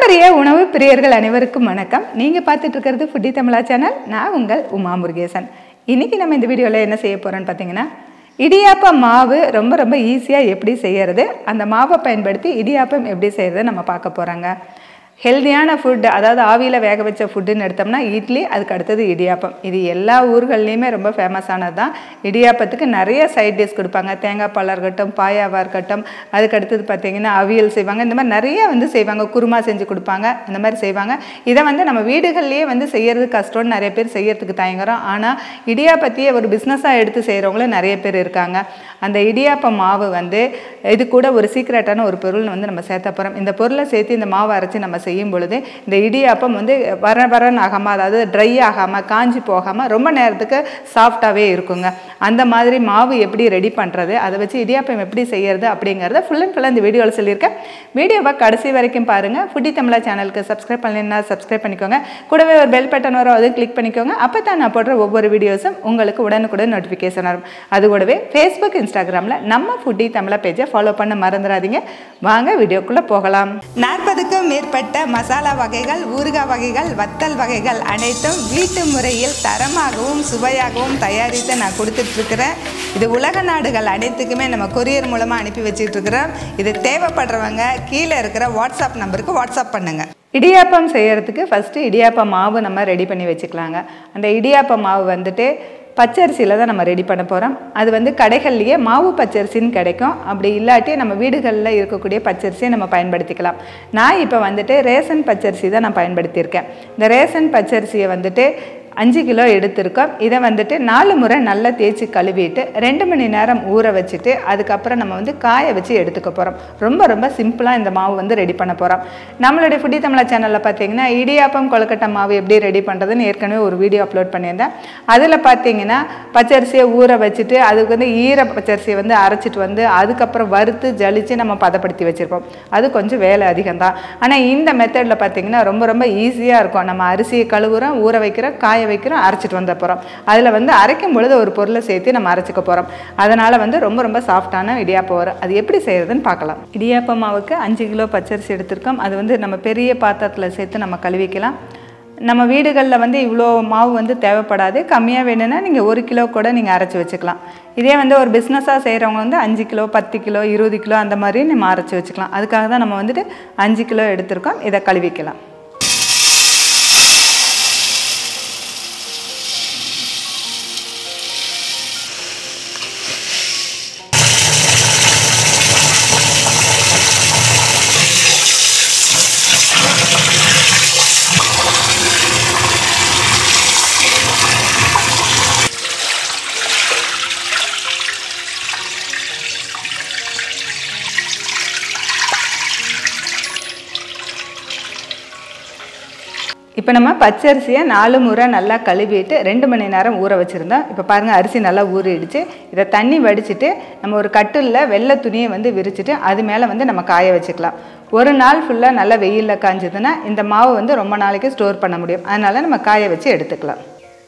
பாரம்பரிய உணவு பிரியர்கள் அனைவருக்கும் வணக்கம் நீங்கள் பார்த்துட்டு இருக்கிறது ஃபுட்டி தமிழா சேனல் நான் உங்கள் உமா முருகேசன் இன்னைக்கு நம்ம இந்த வீடியோவில் என்ன செய்ய போகிறோன்னு பார்த்தீங்கன்னா இடியாப்ப மாவு ரொம்ப ரொம்ப ஈஸியாக எப்படி செய்யறது அந்த மாவை பயன்படுத்தி இடியாப்பம் எப்படி செய்யறது நம்ம பார்க்க போகிறாங்க ஹெல்தியான ஃபுட் அதாவது ஆவியில் வேக வச்ச ஃபுட்டுன்னு எடுத்தோம்னா இட்லி அதுக்கு அடுத்தது இடியாப்பம் இது எல்லா ஊர்கள்லேயுமே ரொம்ப ஃபேமஸானது தான் இடியாப்பத்துக்கு நிறைய சைட் டிஷ் கொடுப்பாங்க தேங்காய் பாலாக இருக்கட்டும் பாயாவாக இருக்கட்டும் அதுக்கு அடுத்தது பார்த்தீங்கன்னா அவியல் செய்வாங்க இந்த மாதிரி நிறைய வந்து செய்வாங்க குருமா செஞ்சு கொடுப்பாங்க இந்த மாதிரி செய்வாங்க இதை வந்து நம்ம வீடுகள்லேயே வந்து செய்யறது கஷ்டம்னு நிறைய பேர் செய்யறதுக்கு தயங்குறோம் ஆனால் இடியாப்பத்தையே ஒரு பிஸ்னஸாக எடுத்து செய்கிறவங்களும் நிறைய பேர் இருக்காங்க அந்த இடியாப்ப மாவு வந்து இது கூட ஒரு சீக்ரெட்டான ஒரு பொருள் வந்து நம்ம சேர்த்த போகிறோம் இந்த பொருளை சேர்த்து இந்த மாவை அரைச்சி நம்ம செய்யும் பொழுது இந்த இடியாப்பம் வந்து வர வரன் ஆகாமல் அதாவது ட்ரை ஆகாமல் காஞ்சி போகாமல் ரொம்ப நேரத்துக்கு சாஃப்டாகவே இருக்குங்க அந்த மாதிரி மாவு எப்படி ரெடி பண்ணுறது அதை வச்சு இடியாப்பம் எப்படி செய்யறது அப்படிங்கிறத ஃபுல் அண்ட் ஃபுல்லாக இந்த வீடியோவில் சொல்லியிருக்கேன் வீடியோவை கடைசி வரைக்கும் பாருங்கள் ஃபுட்டி தமிழா சேனலுக்கு சப்ஸ்கிரைப் பண்ணலைன்னா சப்ஸ்கிரைப் பண்ணிக்கோங்க கூடவே ஒரு பெல் பட்டன் வரும் அதையும் கிளிக் பண்ணிக்கோங்க அப்போ தான் நான் போடுற ஒவ்வொரு வீடியோஸும் உங்களுக்கு உடனுக்குடன் நோட்டிஃபிகேஷன் வரும் அது கூடவே ஃபேஸ்புக் இன்ஸ்டாகிராமில் நம்ம ஃபுட்டி தமிழா பேஜை ஃபாலோ பண்ண மறந்துடாதீங்க வாங்க வீடியோக்குள்ளே போகலாம் நாற்பதுக்கும் மேற்பட்ட மசாலா வகைகள் ஊறுகாய் வகைகள் வத்தல் வகைகள் அனைத்தும் வீட்டு முறையில் தரமாகவும் சுவையாகவும் தயாரித்து நான் கொடுத்துட்ருக்கிறேன் இது உலக நாடுகள் அனைத்துக்குமே நம்ம கொரியர் மூலமாக அனுப்பி வச்சுட்டு இருக்கிறோம் இது தேவைப்படுறவங்க கீழே இருக்கிற வாட்ஸ்அப் நம்பருக்கு வாட்ஸ்அப் பண்ணுங்கள் இடியாப்பம் செய்கிறதுக்கு ஃபஸ்ட்டு இடியாப்பம் மாவு நம்ம ரெடி பண்ணி வச்சுக்கலாங்க அந்த இடியாப்ப மாவு வந்துட்டு பச்சரிசியில் தான் நம்ம ரெடி பண்ண போகிறோம் அது வந்து கடைகள்லேயே மாவு பச்சரிசின்னு கிடைக்கும் அப்படி இல்லாட்டி நம்ம வீடுகளில் இருக்கக்கூடிய பச்சரிசியை நம்ம பயன்படுத்திக்கலாம் நான் இப்போ வந்துட்டு ரேஷன் பச்சரிசி தான் நான் பயன்படுத்தியிருக்கேன் இந்த ரேஷன் பச்சரிசியை வந்துட்டு அஞ்சு கிலோ எடுத்திருக்கோம் இதை வந்துட்டு நாலு முறை நல்லா தேய்ச்சி கழுவிட்டு ரெண்டு மணி நேரம் ஊற வச்சுட்டு அதுக்கப்புறம் நம்ம வந்து காய வச்சு எடுத்துக்க போகிறோம் ரொம்ப ரொம்ப சிம்பிளாக இந்த மாவு வந்து ரெடி பண்ண போகிறோம் நம்மளுடைய ஃபுட்டி தமிழா சேனலில் பார்த்தீங்கன்னா இடியாப்பம் கொழுக்கட்டை மாவு எப்படி ரெடி பண்ணுறதுன்னு ஏற்கனவே ஒரு வீடியோ அப்லோட் பண்ணியிருந்தேன் அதில் பார்த்தீங்கன்னா பச்சரிசியை ஊற வச்சுட்டு அதுக்கு வந்து ஈர பச்சரிசியை வந்து அரைச்சிட்டு வந்து அதுக்கப்புறம் வறுத்து ஜலிச்சு நம்ம பதப்படுத்தி வச்சுருப்போம் அது கொஞ்சம் வேலை அதிகம் தான் ஆனால் இந்த மெத்தடில் பார்த்தீங்கன்னா ரொம்ப ரொம்ப ஈஸியாக இருக்கும் நம்ம அரிசியை கழுவுறோம் ஊற வைக்கிறோம் காய வைக்கிறோம் அரைச்சிட்டு வந்த போகிறோம் அதில் வந்து அரைக்கும் பொழுது ஒரு பொருளை சேர்த்து நம்ம அரைச்சிக்க போகிறோம் அதனால் வந்து ரொம்ப ரொம்ப சாஃப்டான இடியாப்பம் வரும் அது எப்படி செய்கிறதுன்னு பார்க்கலாம் இடியாப்ப மாவுக்கு அஞ்சு கிலோ பச்சரிசி எடுத்திருக்கோம் அது வந்து நம்ம பெரிய பாத்திரத்தில் சேர்த்து நம்ம கழுவிக்கலாம் நம்ம வீடுகளில் வந்து இவ்வளோ மாவு வந்து தேவைப்படாது கம்மியாக வேணும்னா நீங்கள் ஒரு கிலோ கூட நீங்கள் அரைச்சி வச்சுக்கலாம் இதே வந்து ஒரு பிஸ்னஸாக செய்கிறவங்க வந்து அஞ்சு கிலோ பத்து கிலோ இருபது கிலோ அந்த மாதிரி நம்ம அரைச்சி வச்சுக்கலாம் அதுக்காக தான் நம்ம வந்துட்டு அஞ்சு கிலோ எடுத்திருக்கோம் இதை கழுவிக்கலாம் இப்போ நம்ம பச்சரிசியை நாலு முறை நல்லா கழுவிட்டு ரெண்டு மணி நேரம் ஊற வச்சுருந்தோம் இப்போ பாருங்கள் அரிசி நல்லா ஊறிடுச்சு இதை தண்ணி வடிச்சிட்டு நம்ம ஒரு கட்டிலில் வெள்ளை துணியை வந்து விரிச்சிட்டு அது மேலே வந்து நம்ம காய வச்சுக்கலாம் ஒரு நாள் ஃபுல்லாக நல்லா வெயிலில் காஞ்சதுன்னா இந்த மாவு வந்து ரொம்ப நாளைக்கு ஸ்டோர் பண்ண முடியும் அதனால் நம்ம காய வச்சு எடுத்துக்கலாம்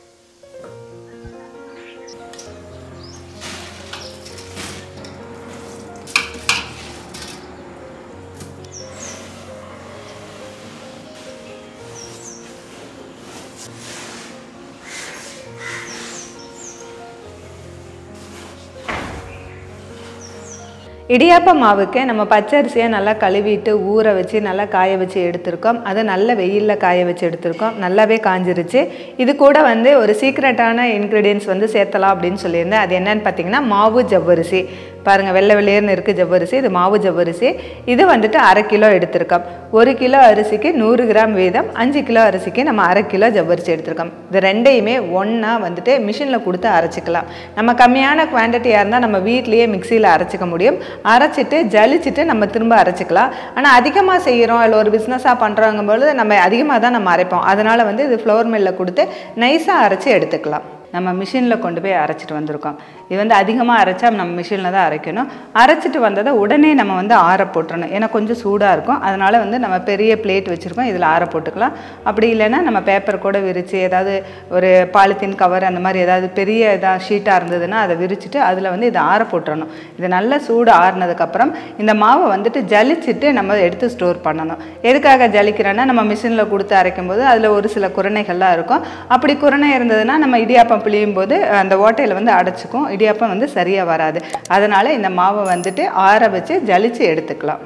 இடியாப்ப மாவுக்கு நம்ம பச்சரிசியை நல்லா கழுவிட்டு ஊற வச்சு நல்லா காய வச்சு எடுத்திருக்கோம் அதை நல்ல வெயிலில் காய வச்சு எடுத்திருக்கோம் நல்லாவே காஞ்சிருச்சு இது கூட வந்து ஒரு சீக்ரெட்டான இன்க்ரீடியன்ஸ் வந்து சேர்த்தலாம் அப்படின்னு சொல்லியிருந்தேன் அது என்னன்னு பார்த்தீங்கன்னா மாவு ஜவ்வரிசி பாருங்கள் வெள்ளை வெள்ளையர்னு இருக்குது ஜவ்வரிசி இது மாவு ஜவ்வரிசி இது வந்துட்டு அரை கிலோ எடுத்திருக்கோம் ஒரு கிலோ அரிசிக்கு நூறு கிராம் வீதம் அஞ்சு கிலோ அரிசிக்கு நம்ம அரை கிலோ ஜவ்வரிசி எடுத்திருக்கோம் இது ரெண்டையுமே ஒன்றா வந்துட்டு மிஷினில் கொடுத்து அரைச்சிக்கலாம் நம்ம கம்மியான குவான்டிட்டியாக இருந்தால் நம்ம வீட்லேயே மிக்சியில் அரைச்சிக்க முடியும் அரைச்சிட்டு ஜலிச்சிட்டு நம்ம திரும்ப அரைச்சிக்கலாம் ஆனால் அதிகமாக செய்கிறோம் இல்லை ஒரு பிஸ்னஸாக பண்ணுறோங்கும் பொழுது நம்ம அதிகமாக தான் நம்ம அரைப்போம் அதனால் வந்து இது ஃப்ளோர் மில்லில் கொடுத்து நைஸாக அரைச்சி எடுத்துக்கலாம் நம்ம மிஷினில் கொண்டு போய் அரைச்சிட்டு வந்திருக்கோம் இது வந்து அதிகமாக அரைச்சா நம்ம மிஷினில் தான் அரைக்கணும் அரைச்சிட்டு வந்ததை உடனே நம்ம வந்து ஆற போட்டுறணும் ஏன்னா கொஞ்சம் சூடாக இருக்கும் அதனால் வந்து நம்ம பெரிய பிளேட் வச்சுருக்கோம் இதில் ஆற போட்டுக்கலாம் அப்படி இல்லைன்னா நம்ம பேப்பர் கூட விரித்து ஏதாவது ஒரு பாலித்தீன் கவர் அந்த மாதிரி ஏதாவது பெரிய இதாக ஷீட்டாக இருந்ததுன்னா அதை விரிச்சிட்டு அதில் வந்து இதை ஆற போட்டுறணும் இது நல்லா சூடு ஆறுனதுக்கப்புறம் இந்த மாவை வந்துட்டு ஜலிச்சுட்டு நம்ம எடுத்து ஸ்டோர் பண்ணணும் எதுக்காக ஜலிக்கிறோன்னா நம்ம மிஷினில் கொடுத்து அரைக்கும் போது அதில் ஒரு சில குரணைகள்லாம் இருக்கும் அப்படி குரணை இருந்ததுன்னா நம்ம இடியாப்பம் பிழியும் போது அந்த ஓட்டையில் வந்து அடைச்சிக்கும் இடியாப்பம் வந்து சரியாக வராது அதனால் இந்த மாவை வந்துட்டு ஆற வச்சு ஜலிச்சு எடுத்துக்கலாம்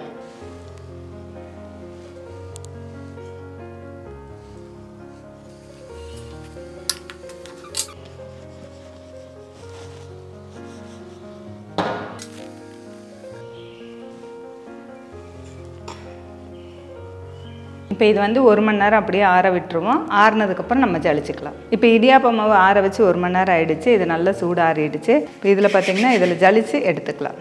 இப்போ இது வந்து ஒரு மணி நேரம் அப்படியே ஆற விட்டுருவோம் ஆறுனதுக்கப்புறம் நம்ம ஜலிச்சுக்கலாம் இப்போ இடியாப்ப மாவு ஆற வச்சு ஒரு மணி நேரம் ஆயிடுச்சு இது நல்லா சூடு ஆறிடுச்சு இப்போ இதில் பார்த்தீங்கன்னா இதில் ஜலிச்சு எடுத்துக்கலாம்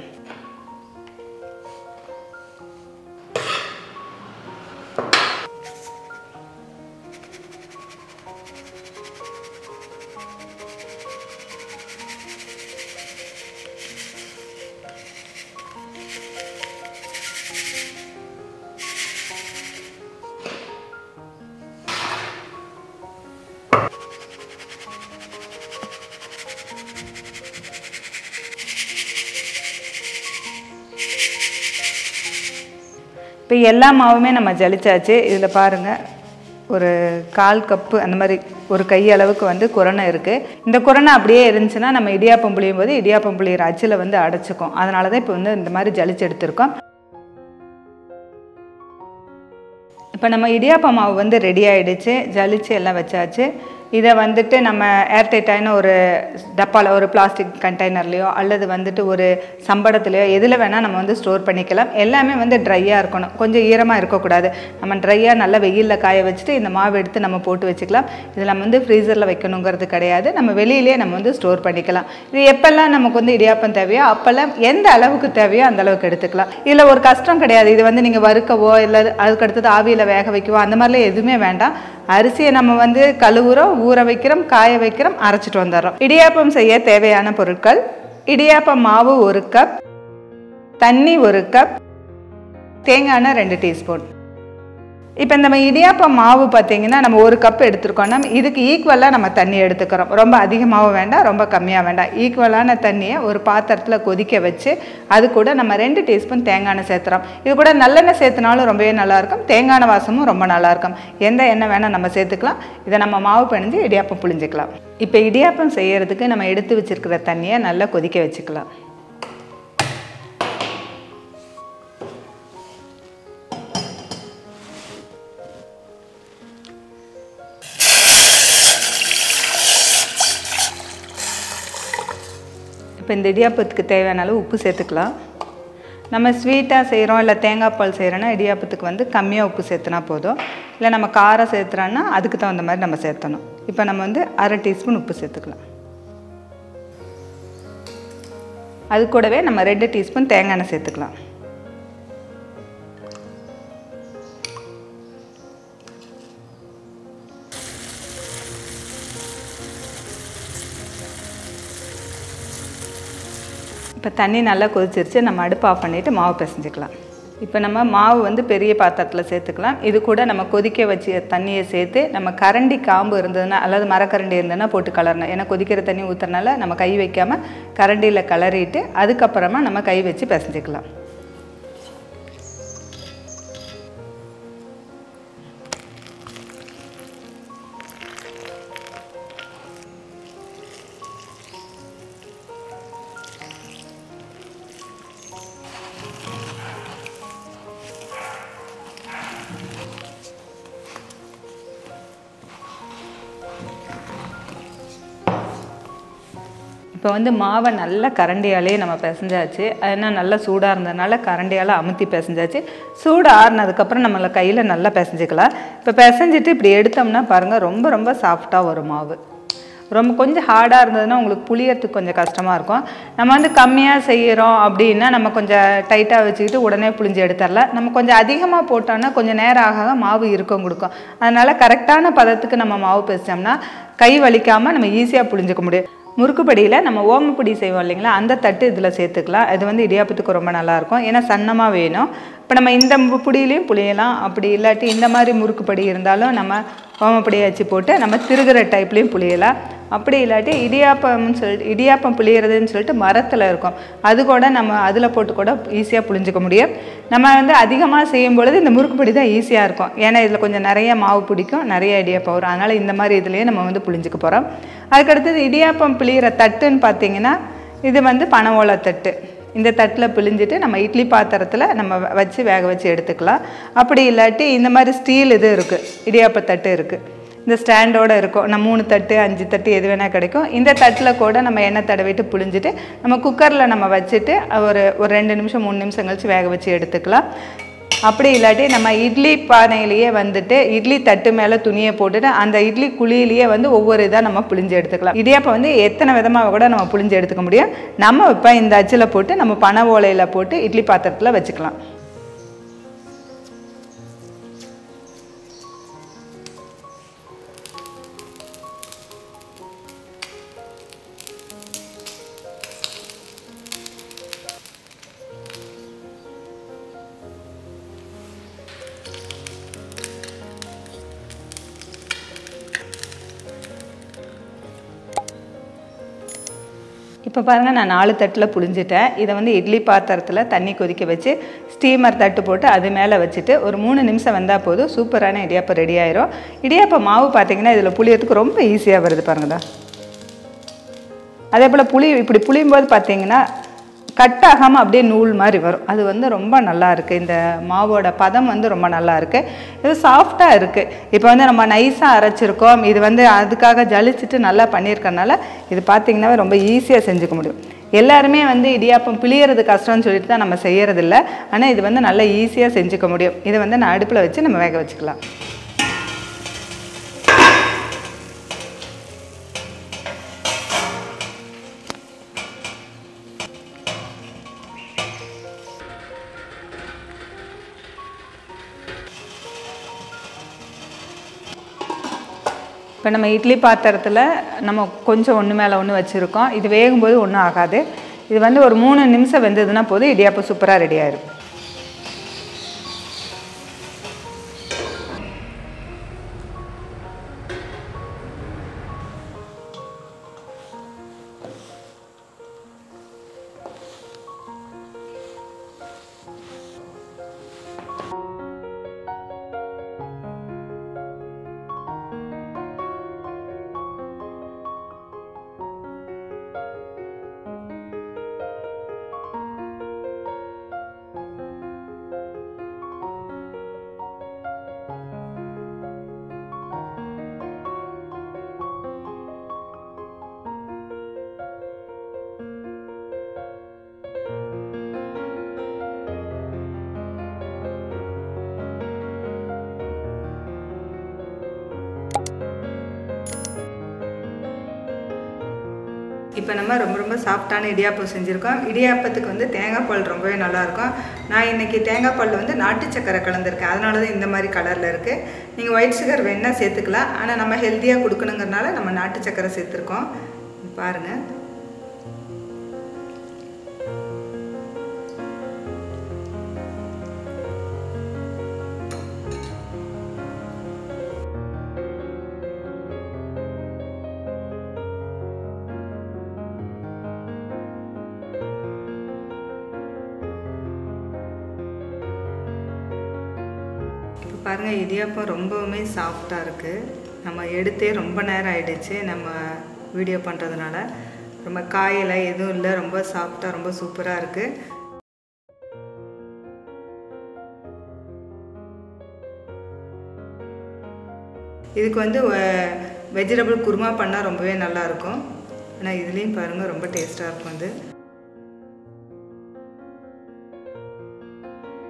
இப்போ எல்லா மாவுமே நம்ம ஜலிச்சாச்சு இதில் பாருங்கள் ஒரு கால் கப்பு அந்த மாதிரி ஒரு கை அளவுக்கு வந்து குரணை இருக்குது இந்த குரணை அப்படியே இருந்துச்சுன்னா நம்ம இடியாப்பம் புளியும் போது இடியாப்பம் புளியிற அச்சில் வந்து அடைச்சிக்கும் அதனால தான் இப்போ வந்து இந்த மாதிரி ஜலிச்சு எடுத்திருக்கோம் இப்போ நம்ம இடியாப்ப மாவு வந்து ரெடி ஆகிடுச்சு ஜலிச்சு எல்லாம் வச்சாச்சு இதை வந்துட்டு நம்ம ஏர்டைட்டான ஒரு டப்பாவில் ஒரு பிளாஸ்டிக் கண்டெய்னர்லேயோ அல்லது வந்துட்டு ஒரு சம்படத்துலையோ எதில் வேணால் நம்ம வந்து ஸ்டோர் பண்ணிக்கலாம் எல்லாமே வந்து ட்ரையாக இருக்கணும் கொஞ்சம் ஈரமாக இருக்கக்கூடாது நம்ம ட்ரையாக நல்லா வெயிலில் காய வச்சுட்டு இந்த மாவு எடுத்து நம்ம போட்டு வச்சுக்கலாம் இதில் நம்ம வந்து ஃப்ரீசரில் வைக்கணுங்கிறது கிடையாது நம்ம வெளியிலேயே நம்ம வந்து ஸ்டோர் பண்ணிக்கலாம் இது எப்போல்லாம் நமக்கு வந்து இடியாப்பம் தேவையோ அப்போல்லாம் எந்த அளவுக்கு தேவையோ அந்த அளவுக்கு எடுத்துக்கலாம் இதில் ஒரு கஷ்டம் கிடையாது இது வந்து நீங்கள் வறுக்கவோ இல்லை அதுக்கு அடுத்தது ஆவியில் வேக வைக்கவோ அந்த மாதிரிலாம் எதுவுமே வேண்டாம் அரிசியை நம்ம வந்து கழுவுறோம் ஊற வைக்கிறோம் காய வைக்கிறோம் அரைச்சிட்டு வந்துடுறோம் இடியாப்பம் செய்ய தேவையான பொருட்கள் இடியாப்ப மாவு ஒரு கப் தண்ணி ஒரு கப் தேங்காய் எண்ணெய் ரெண்டு டீஸ்பூன் இப்போ நம்ம இடியாப்பம் மாவு பார்த்தீங்கன்னா நம்ம ஒரு கப் எடுத்துருக்கோம்னா இதுக்கு ஈக்குவலாக நம்ம தண்ணி எடுத்துக்கிறோம் ரொம்ப அதிகமாகவும் வேண்டாம் ரொம்ப கம்மியாக வேண்டாம் ஈக்குவலான தண்ணியை ஒரு பாத்திரத்தில் கொதிக்க வச்சு அது கூட நம்ம ரெண்டு டீஸ்பூன் தேங்காய் எண்ணெய் சேர்த்துறோம் இது கூட நல்லெண்ணெய் சேர்த்துனாலும் ரொம்பவே நல்லாயிருக்கும் தேங்காய் எண்ணெய் வாசமும் ரொம்ப நல்லாயிருக்கும் எந்த எண்ணெய் வேணால் நம்ம சேர்த்துக்கலாம் இதை நம்ம மாவு பிணைஞ்சு இடியாப்பம் புழிஞ்சிக்கலாம் இப்போ இடியாப்பம் செய்யறதுக்கு நம்ம எடுத்து வச்சிருக்கிற தண்ணியை நல்லா கொதிக்க வச்சுக்கலாம் இப்போ இந்த இடியாப்பத்துக்கு தேவையான அளவு உப்பு சேர்த்துக்கலாம் நம்ம ஸ்வீட்டாக செய்கிறோம் இல்லை தேங்காய் பால் செய்கிறோன்னா இடியாப்பத்துக்கு வந்து கம்மியாக உப்பு சேர்த்துனா போதும் இல்லை நம்ம காரம் சேர்த்துறோன்னா அதுக்கு தகுந்த மாதிரி நம்ம சேர்த்தணும் இப்போ நம்ம வந்து அரை டீஸ்பூன் உப்பு சேர்த்துக்கலாம் அது கூடவே நம்ம ரெண்டு டீஸ்பூன் தேங்காய் எண்ணெய் சேர்த்துக்கலாம் இப்போ தண்ணி நல்லா கொதிச்சிருச்சு நம்ம அடுப்பு ஆஃப் பண்ணிவிட்டு மாவு பிசைஞ்சிக்கலாம் இப்போ நம்ம மாவு வந்து பெரிய பாத்திரத்தில் சேர்த்துக்கலாம் இது கூட நம்ம கொதிக்க வச்ச தண்ணியை சேர்த்து நம்ம கரண்டி காம்பு இருந்ததுன்னா அல்லது மரக்கரண்டி இருந்ததுன்னா போட்டு கலரணும் ஏன்னா கொதிக்கிற தண்ணி ஊற்றுறனால நம்ம கை வைக்காமல் கரண்டியில் கலரிட்டு அதுக்கப்புறமா நம்ம கை வச்சு பிசைஞ்சிக்கலாம் இப்போ வந்து மாவை நல்லா கரண்டியாலே நம்ம பிசைஞ்சாச்சு ஏன்னா நல்லா சூடாக இருந்ததுனால கரண்டியால் அமுத்தி பிசைஞ்சாச்சு சூடு ஆறுனதுக்கப்புறம் நம்மளை கையில் நல்லா பிசைஞ்சிக்கலாம் இப்போ பிசைஞ்சிட்டு இப்படி எடுத்தோம்னா பாருங்கள் ரொம்ப ரொம்ப சாஃப்டாக வரும் மாவு ரொம்ப கொஞ்சம் ஹார்டாக இருந்ததுன்னா உங்களுக்கு புளியறதுக்கு கொஞ்சம் கஷ்டமாக இருக்கும் நம்ம வந்து கம்மியாக செய்கிறோம் அப்படின்னா நம்ம கொஞ்சம் டைட்டாக வச்சுக்கிட்டு உடனே புளிஞ்சு எடுத்துடலாம் நம்ம கொஞ்சம் அதிகமாக போட்டோம்னா கொஞ்சம் நேரம் ஆக ஆக மாவு இருக்கும் கொடுக்கும் அதனால் கரெக்டான பதத்துக்கு நம்ம மாவு பிசைச்சோம்னா கை வலிக்காமல் நம்ம ஈஸியாக புளிஞ்சிக்க முடியும் முறுக்குப்படியில் நம்ம ஓமப்பொடி செய்வோம் இல்லைங்களா அந்த தட்டு இதில் சேர்த்துக்கலாம் இது வந்து இடியாப்பத்துக்கு ரொம்ப நல்லாயிருக்கும் ஏன்னா சன்னமாக வேணும் இப்போ நம்ம இந்த மு- பொடியிலையும் புளியலாம் அப்படி இல்லாட்டி இந்த மாதிரி முறுக்குப்படி இருந்தாலும் நம்ம ஓமப்பொடியை வச்சு போட்டு நம்ம திருகிற டைப்லேயும் புளியலாம் அப்படி இல்லாட்டி இடியாப்பம்னு சொல்லிட்டு இடியாப்பம் புளியறதுன்னு சொல்லிட்டு மரத்தில் இருக்கும் அது கூட நம்ம அதில் போட்டு கூட ஈஸியாக புளிஞ்சிக்க முடியும் நம்ம வந்து அதிகமாக செய்யும் பொழுது இந்த முறுக்குப்பொடி தான் ஈஸியாக இருக்கும் ஏன்னா இதில் கொஞ்சம் நிறைய மாவு பிடிக்கும் நிறைய இடியாப்பம் வரும் அதனால் இந்த மாதிரி இதுலேயே நம்ம வந்து புளிஞ்சிக்க போகிறோம் அதுக்கடுத்தது இடியாப்பம் பிழியிற தட்டுன்னு பார்த்தீங்கன்னா இது வந்து பனை ஓலை தட்டு இந்த தட்டில் பிழிஞ்சிட்டு நம்ம இட்லி பாத்திரத்தில் நம்ம வ- வச்சு வேக வச்சு எடுத்துக்கலாம் அப்படி இல்லாட்டி இந்த மாதிரி ஸ்டீல் இது இருக்குது இடியாப்ப தட்டு இருக்குது இந்த ஸ்டாண்டோட இருக்கும் நம்ம மூணு தட்டு அஞ்சு தட்டு எது வேணால் கிடைக்கும் இந்த தட்டில் கூட நம்ம எண்ணெய் தடவிட்டு புழிஞ்சிட்டு நம்ம குக்கரில் நம்ம வச்சுட்டு ஒரு ஒரு ரெண்டு நிமிஷம் மூணு நிமிஷம் கழிச்சு வேக வச்சு எடுத்துக்கலாம் அப்படி இல்லாட்டி நம்ம இட்லி பானையிலேயே வந்துட்டு இட்லி தட்டு மேலே துணியை போட்டுட்டு அந்த இட்லி குழியிலேயே வந்து ஒவ்வொரு இதாக நம்ம புளிஞ்சு எடுத்துக்கலாம் இடியாப்பம் வந்து எத்தனை விதமாக கூட நம்ம புளிஞ்சு எடுத்துக்க முடியும் நம்ம இப்போ இந்த அச்சில் போட்டு நம்ம பனை ஓலையில் போட்டு இட்லி பாத்திரத்தில் வச்சுக்கலாம் இப்போ பாருங்கள் நான் நாலு தட்டில் புழிஞ்சிட்டேன் இதை வந்து இட்லி பாத்திரத்தில் தண்ணி கொதிக்க வச்சு ஸ்டீமர் தட்டு போட்டு அது மேலே வச்சுட்டு ஒரு மூணு நிமிஷம் வந்தால் போதும் சூப்பரான இடியாப்பம் ரெடி ஆயிரும் இடியாப்பம் மாவு பார்த்தீங்கன்னா இதில் புளியறதுக்கு ரொம்ப ஈஸியாக வருது பாருங்கடா அதே போல் புளி இப்படி புளியும் போது பார்த்தீங்கன்னா கட் ஆகாமல் அப்படியே நூல் மாதிரி வரும் அது வந்து ரொம்ப நல்லா இருக்குது இந்த மாவோட பதம் வந்து ரொம்ப நல்லா இருக்குது இது சாஃப்டாக இருக்குது இப்போ வந்து நம்ம நைஸாக அரைச்சிருக்கோம் இது வந்து அதுக்காக ஜலிச்சுட்டு நல்லா பண்ணியிருக்கறனால இது பார்த்தீங்கன்னாவே ரொம்ப ஈஸியாக செஞ்சுக்க முடியும் எல்லாருமே வந்து இடியாப்பம் பிழியறது கஷ்டம்னு சொல்லிட்டு தான் நம்ம செய்யறதில்ல ஆனால் இது வந்து நல்லா ஈஸியாக செஞ்சுக்க முடியும் இதை வந்து நான் அடுப்பில் வச்சு நம்ம வேக வச்சுக்கலாம் இப்போ நம்ம இட்லி பாத்திரத்தில் நம்ம கொஞ்சம் ஒன்று மேலே ஒன்று வச்சுருக்கோம் இது வேகும்போது ஒன்றும் ஆகாது இது வந்து ஒரு மூணு நிமிஷம் வெந்ததுன்னா போதும் இடியாப்பம் சூப்பராக ரெடி ஆயிரும் இப்போ நம்ம ரொம்ப ரொம்ப சாஃப்டான இடியாப்பம் செஞ்சுருக்கோம் இடியாப்பத்துக்கு வந்து தேங்காய் பால் ரொம்பவே நல்லாயிருக்கும் நான் இன்றைக்கி தேங்காய் பால் வந்து நாட்டு சக்கரை கலந்துருக்கேன் அதனால தான் இந்த மாதிரி கலரில் இருக்குது நீங்கள் ஒயிட் சுகர் வேணால் சேர்த்துக்கலாம் ஆனால் நம்ம ஹெல்த்தியாக கொடுக்கணுங்கிறனால நம்ம நாட்டு சக்கரை சேர்த்துருக்கோம் பாருங்கள் இப்போ பாருங்கள் இடியாப்பம் ரொம்பவுமே சாஃப்டாக இருக்குது நம்ம எடுத்தே ரொம்ப நேரம் ஆயிடுச்சு நம்ம வீடியோ பண்ணுறதுனால ரொம்ப காயலை எதுவும் இல்லை ரொம்ப சாஃப்டாக ரொம்ப சூப்பராக இருக்குது இதுக்கு வந்து வெஜிடபிள் குருமா பண்ணால் ரொம்பவே நல்லாயிருக்கும் ஆனால் இதுலேயும் பாருங்கள் ரொம்ப டேஸ்ட்டாக இருக்கும் அது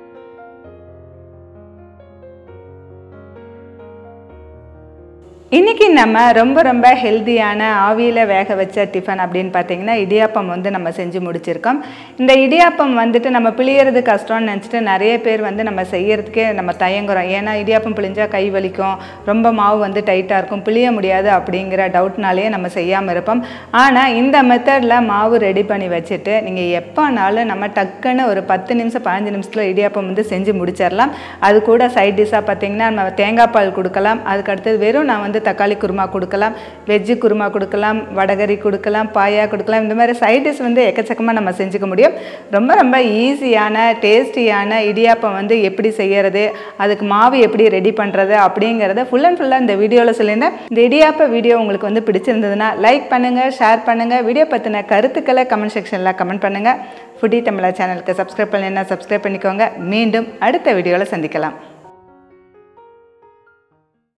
இன்னைக்கு இன்னைக்கு நம்ம ரொம்ப ரொம்ப ஹெல்த்தியான ஆவியில் வேக வச்ச டிஃபன் அப்படின்னு பார்த்தீங்கன்னா இடியாப்பம் வந்து நம்ம செஞ்சு முடிச்சிருக்கோம் இந்த இடியாப்பம் வந்துட்டு நம்ம பிழியறது கஷ்டம்னு நினச்சிட்டு நிறைய பேர் வந்து நம்ம செய்யறதுக்கே நம்ம தயங்குறோம் ஏன்னா இடியாப்பம் பிழிஞ்சா கை வலிக்கும் ரொம்ப மாவு வந்து டைட்டாக இருக்கும் பிழிய முடியாது அப்படிங்கிற டவுட்னாலேயே நம்ம செய்யாமல் இருப்போம் ஆனால் இந்த மெத்தடில் மாவு ரெடி பண்ணி வச்சுட்டு நீங்கள் எப்போனாலும் நம்ம டக்குன்னு ஒரு பத்து நிமிஷம் பதினஞ்சு நிமிஷத்தில் இடியாப்பம் வந்து செஞ்சு முடிச்சிடலாம் அது கூட சைட் டிஷ்ஷாக பார்த்தீங்கன்னா நம்ம தேங்காய் பால் கொடுக்கலாம் அதுக்கு அடுத்தது வெறும் நான் வந்து தக்காளி குருமா கொடுக்கலாம் வெஜ்ஜு குருமா கொடுக்கலாம் வடகரி கொடுக்கலாம் பாயா கொடுக்கலாம் இந்த மாதிரி சைட் டிஷ் வந்து எக்கச்சக்கமாக நம்ம செஞ்சுக்க முடியும் ரொம்ப ரொம்ப ஈஸியான டேஸ்டியான இடியாப்பம் வந்து எப்படி செய்யறது அதுக்கு மாவு எப்படி ரெடி பண்ணுறது அப்படிங்கிறத ஃபுல் அண்ட் ஃபுல்லாக இந்த வீடியோவில் சொல்லியிருந்தேன் இந்த இடியாப்ப வீடியோ உங்களுக்கு வந்து பிடிச்சிருந்ததுன்னா லைக் பண்ணுங்கள் ஷேர் பண்ணுங்கள் வீடியோ பற்றின கருத்துக்களை கமெண்ட் செக்ஷனில் கமெண்ட் பண்ணுங்கள் ஃபுட்டி தமிழா சேனலுக்கு சப்ஸ்கிரைப் பண்ணலைன்னா சப்ஸ்கிரைப் பண்ணிக்கோங்க மீண்டும் அடுத்த வீடியோவில் சந்திக்கலாம்